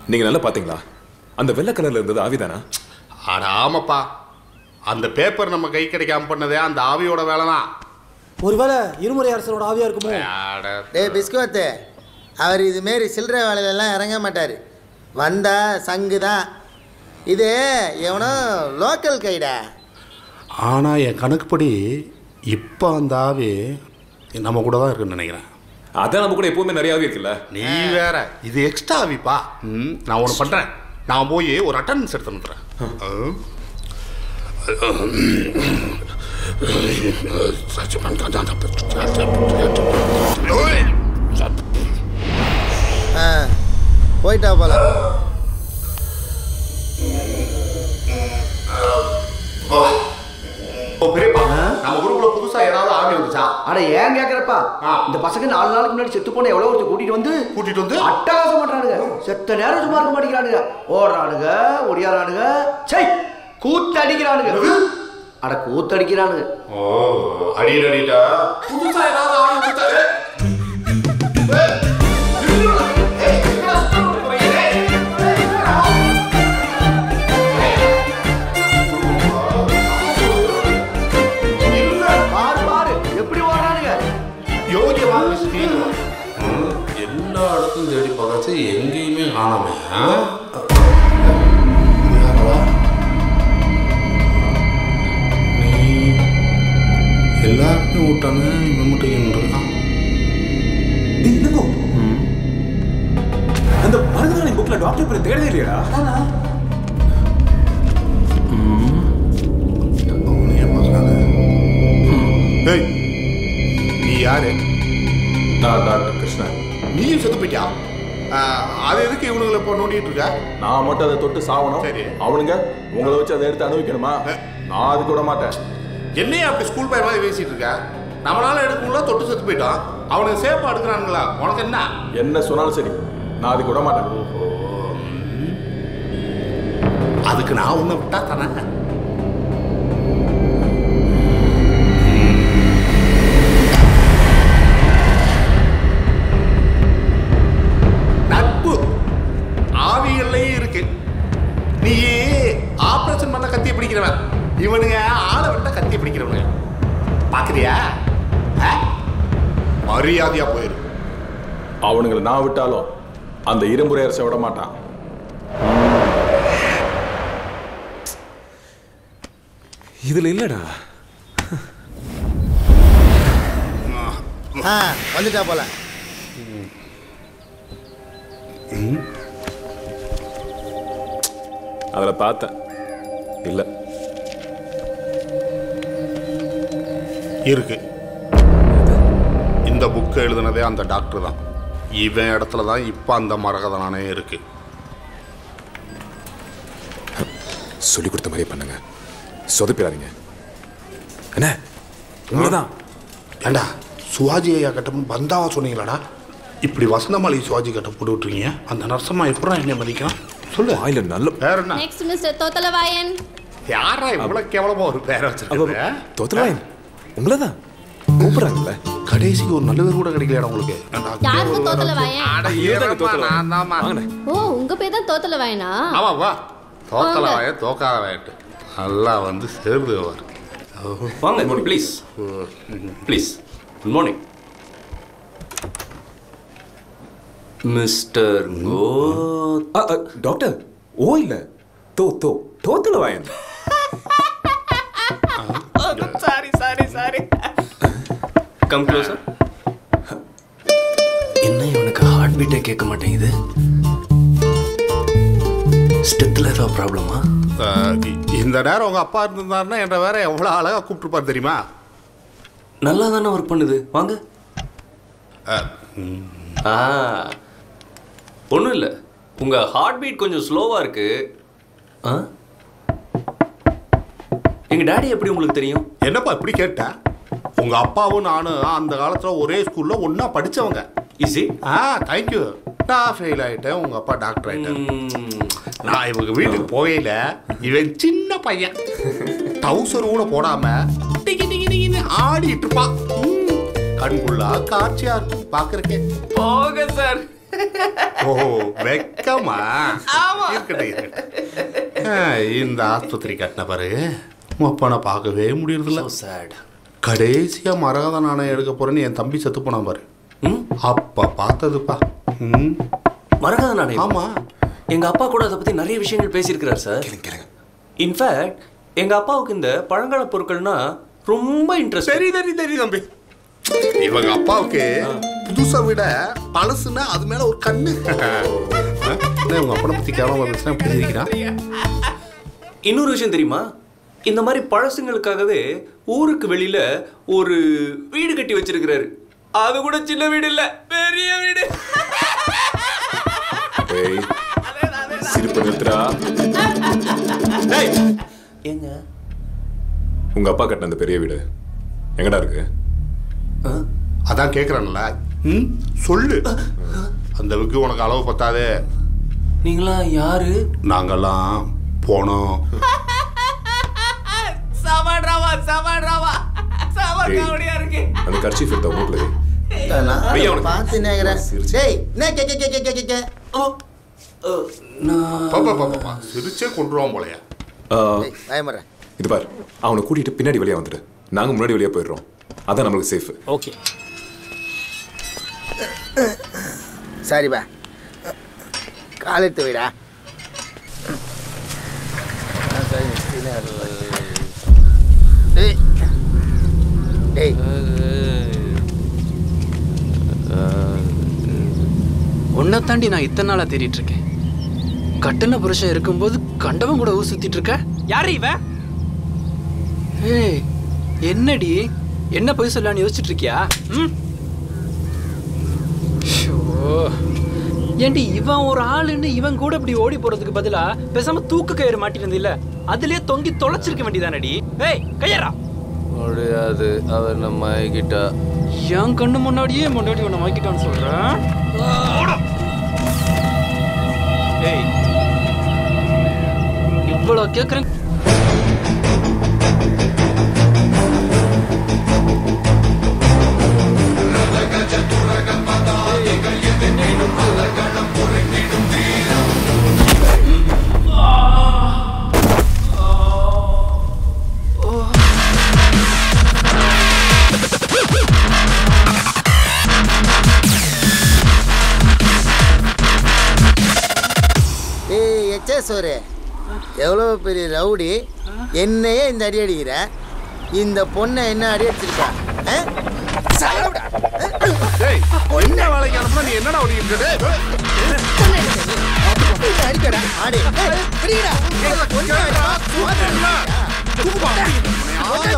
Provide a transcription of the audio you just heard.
நீங்க நல்லா பாத்தீங்களா அந்த வெள்ளை கலர்ல இருந்தது ஆவிதானா அட ஆமாப்பா அந்த பேப்பர் நம்ம கை கிடைக்காம பண்ணதே அந்த ஆவியோட வேலை தான் ஒருவேளை இருமுறை அரசரோட ஆவியா இருக்குமோ டேய் பிஸ்கோத்து அவர் இதுமாரி சில்லறை வேலையிலலாம் இறங்க மாட்டார் வந்தா சங்கு தான் இது எவனோ லோக்கல் கைடா ஆனால் என் கணக்குப்படி இப்போ அந்த ஆவி நம்ம கூட தான் இருக்குன்னு நினைக்கிறேன் அதான் நம்ம கூட எப்பவுமே நிறைய ஆவி இருக்குல்ல நீ வேற இது எக்ஸ்ட்ரா ஆவிப்பா ம் நான் ஒன்று பண்ணுறேன் நான் போய் ஒரு அட்டண்டன்ஸ் எடுத்து வந்துடுறேன் ஆ போயிட்டா போலாம் ஓ பெரியப்பா நம்ம குரூப்ல புதுசா ஏதாவது ஆவி வந்துச்சா அட ஏன் கேக்குறப்பா இந்த பசங்க நாலு நாளுக்கு முன்னாடி செத்து போன எவ்வளவு ஒருத்தர் கூட்டிட்டு வந்து கூட்டிட்டு வந்து அட்டகாசம் பண்றானுங்க செத்த நேரம் சும்மா இருக்க மாட்டேங்கிறானுங்க ஓடுறானுங்க ஒடியாரானுங்க சை கூத்தடிக்கிறானுங்க அட கூத்தடிக்கிறானுங்க ஓ அடியில் அடிட்டா புதுசா ஏதாவது ஆவி வந்துச்சா பாரு பாரு எப்படி ஓடுறானுங்க யோகியமாக ஸ்பீடு எல்லா இடத்தும் தேடி பார்த்தாச்சு எங்கேயுமே காணாம ஆ? நீ எல்லாருமே விட்டானு இவன் மட்டும் இங்க இருக்கான் அந்த மருந்துகளை புக்ல டாக்டர் பேர் தேடவே இல்லையா ஏய் நீ யாரு நான் டாக்டர் கிருஷ்ணன் நீயும் செத்து போயிட்டியா ஆ, அது எதுக்கு இவனுங்களை இப்போ நோண்டிட்டு இருக்க நான் மட்டும் அதை தொட்டு சாவணும் சரி. அவனுங்க உங்களை வச்சு அதை எடுத்து அனுபவிக்கணுமா நான் அதுக்கு விட மாட்டேன் என்னைய அப்படி ஸ்கூல் பையன் மாதிரி பேசிட்டு இருக்க நம்மளால எடுக்கணும்ல தொட்டு செத்து போயிட்டான் அவனுக்கு சேஃபா எடுக்கிறானுங்களா உனக்கு என்ன என்ன சொன்னாலும் சரி நான் அதுக்கு விட மாட்டேன் அதுக்கு நான் உன்னை விட்டா தானே நட்பு ஆவிகள்லயும் இருக்கு நீ ஆபரேஷன் பண்ண கத்தி பிடிக்கிறவன் இவனுங்க ஆளை விட்ட கத்தி பிடிக்கிறவனுங்க பாக்குறியா ஆ? மரியாதையா போயிரு அவனுங்களை நான் விட்டாலும் அந்த இரும்புரை அரசை விட மாட்டான் இதுல இல்லடா ஆ வந்துட்டா போல அதுல பார்த்தேன் இல்ல இருக்கு இந்த புக்கை எழுதுனதே அந்த டாக்டர் தான் இவன் இடத்துல தான் இப்போ அந்த மரகதனானே இருக்கு சொல்லி கொடுத்த மாதிரியே பண்ணுங்க சொதப்பிடாதீங்க என்ன உண்மைதான் ஏண்டா சிவாஜி ஐயா கட்டம்னு பந்தாவா சொன்னீங்களாடா இப்படி வசந்தமாளி சிவாஜி கட்ட போட்டு விட்டுருக்கீங்க அந்த நரசம்மா எப்படா என்ன மதிக்கலாம் சொல்லு வாயில நல்ல வேற என்ன நெக்ஸ்ட் மிஸ்டர் தோத்தலவாயன் யாரா இவ்வளவு கேவலமா ஒரு பேரை வச்சிருக்காங்க தோத்துறாயன் உங்களதான் கூப்பிடுறாங்கல்ல கடைசிக்கு ஒரு நல்ல பேர் கூட கிடைக்கலடா உங்களுக்கு ஏன்டா, யாருங்க கேவலம் தோத்தலவாயன் அட, இருடா, நான் தாம்மா. ஓ உங்க பேர் தான் தோத்தலவாயனா ஆமா வா தோக்கல வாய தோக்காத வாயட்டு நல்லா வந்து சேருது அவர் வாங்க please please good morning mister கோ டாக்டர் ஓ இல்ல தோ தோ தோத்துல வாயன் sorry sorry sorry come closer என்ன இவனுக்கு ஹார்ட் பீட்டே கேட்க மாட்டேங்குது ஸ்டெத்தில் ஏதாவது ப்ராப்ளமா அஹ், இ- இந்த நேரம் உங்க அப்பா இருந்திருந்தாருன்னா என்ற வேற எவ்வளவு அழகா கூப்பிட்டுருப்பாரு தெரியுமா நல்லா தானே ஒர்க் பண்ணுது வாங்க ஆ ஒன்றும் இல்லை உங்கள் ஹார்ட் பீட் கொஞ்சம் ஸ்லோவாக இருக்கு ஆ எங்கள் டேடி எப்படி உங்களுக்கு தெரியும் என்னப்பா இப்படி கேட்ட உங்க அப்பாவும் நானும் அந்த காலத்துல ஒரே ஸ்கூல்ல ஒண்ணா படிச்சவங்க இசி ஆ தேங்க்யூ நான் ஃபெயில் ஆயிட்டேன் உங்க அப்பா டாக்டர் ஆயிட்டாரு நான் இவங்க வீட்டுக்கு போகையில இவன் சின்ன பையன் டவுசர் கூட போடாம டிகி டிகி டிகின்னு ஆடிட்டு இருப்பான் ம், கண்குள்ளா காட்சியா இருக்கும் பாக்குறக்கே போக சார் ஓ வெக்கமா இருக்கட்டும் இருக்கட்டும் ஆ, இந்த ஆஸ்பத்திரி கட்டின பிறகு உன் அப்பனை பார்க்கவே முடியறதில்ல சேட் கடைசியா மரகத நாணயம் எடுக்க போறேன்னு என் தம்பி செத்து போனான் பாரு அப்ப பார்த்ததுப்பா ம் மரகத நாணயம் ஆமா எங்க அப்பா கூட அதை பத்தி நிறைய விஷயங்கள் பேசியிருக்கிறார் சார் இன்ஃபேக்ட் எங்க அப்பாவுக்கு இந்த பழங்கால பொருட்கள்னா ரொம்ப இன்ட்ரெஸ்ட் சரி சரி சரி தம்பி இவங்க அப்பாவுக்கு புதுசை விட பழசுன்னா அது மேல ஒரு கண்ணு என்ன உங்க அப்பனை பத்தி கேவலமா பேசுனா இப்படி இருக்கிறான் இன்னொரு விஷயம் தெரியுமா இந்த மாதிரி பழசுங்களுக்காகவே ஊருக்கு வெளியில ஒரு வீடு கட்டி வச்சிருக்கிறாரு அது கூட சின்ன வீடு இல்ல பெரிய வீடு டேய் சிரிப்பு நிறுத்துறா ஏங்க உங்க அப்பா கட்டின அந்த பெரிய வீடு எங்கடா இருக்கு அதான் கேக்குறான்ல ம் சொல்லு அந்த விக்கு உனக்கு அளவு பத்தாது நீங்களா யாரு நாங்கெல்லாம் போனோம் சமாட்ராவா சமாட்ராவா டேய், அந்த கட்சி எடுத்த மூட்ல நான் ஐயா, உனக்கு- பார்த்து நேக்கிறேன் டேய் என்ன கே கே கே கே கே கே நான் பாப்பா பாப்பா சிரிச்சே கொண்டுருவான் போலயா டேய் பயமுறேன் இது பார் அவனை கூட்டிட்டு பின்னாடி வெளியே வந்துடு நாங்க முன்னாடி வெளியே போயிடுறோம் அதான் நம்மளுக்கு சேஃப் ஓகே சரிப்பா காலெடுத்து வைடா ஆ, சரி, கீழே இறங்கு. டேய் டேய் உன்னை தாண்டி நான் இத்தனை நாளா தேடிட்டு இருக்கேன் கட்டின புருஷன் இருக்கும்போது கண்டவன் கூட ஊர் சுத்திட்டு இருக்க யாரு இவன் ஏய் என்னடி என்ன போய் சொல்லலாம்னு யோசிச்சுட்டு இருக்கியா ம் ஷோ. ஏண்டி இவன் ஒரு ஆளுன்னு இவன் கூட இப்படி ஓடி போறதுக்கு பதிலா பேசாம தூக்கு கயிறு மாட்டிட்டு இல்ல அதுலயே தொங்கி தொலைச்சிருக்க வேண்டியதானடி ஏய் கையறா முடியாது அவர் நம்ம ஆகிட்டா என் கண்ணு முன்னாடியே முன்னாடி உன்னை வாங்கிட்டான்னு சொல்றேன் ஏய் இவ்வளோ கேட்குறேன் ஏய் எச்எஸ் ஒரு எவ்வளோ பெரிய ரவுடி என்னையே இந்த அடி அடிக்கிற இந்த பொண்ணை என்ன அடி அடிச்சிருக்கா ஆ? சாவுடா. டேய் என்ன வேலைக்கு அனுப்புனா நீ என்னடா ஓடிக்கிட்டு இருக்க? என்ன அடிக்கடா ஆடு ஏய், பிடிடா. ஏய், பொண்ணை அடிடா. தூக்குப்பா.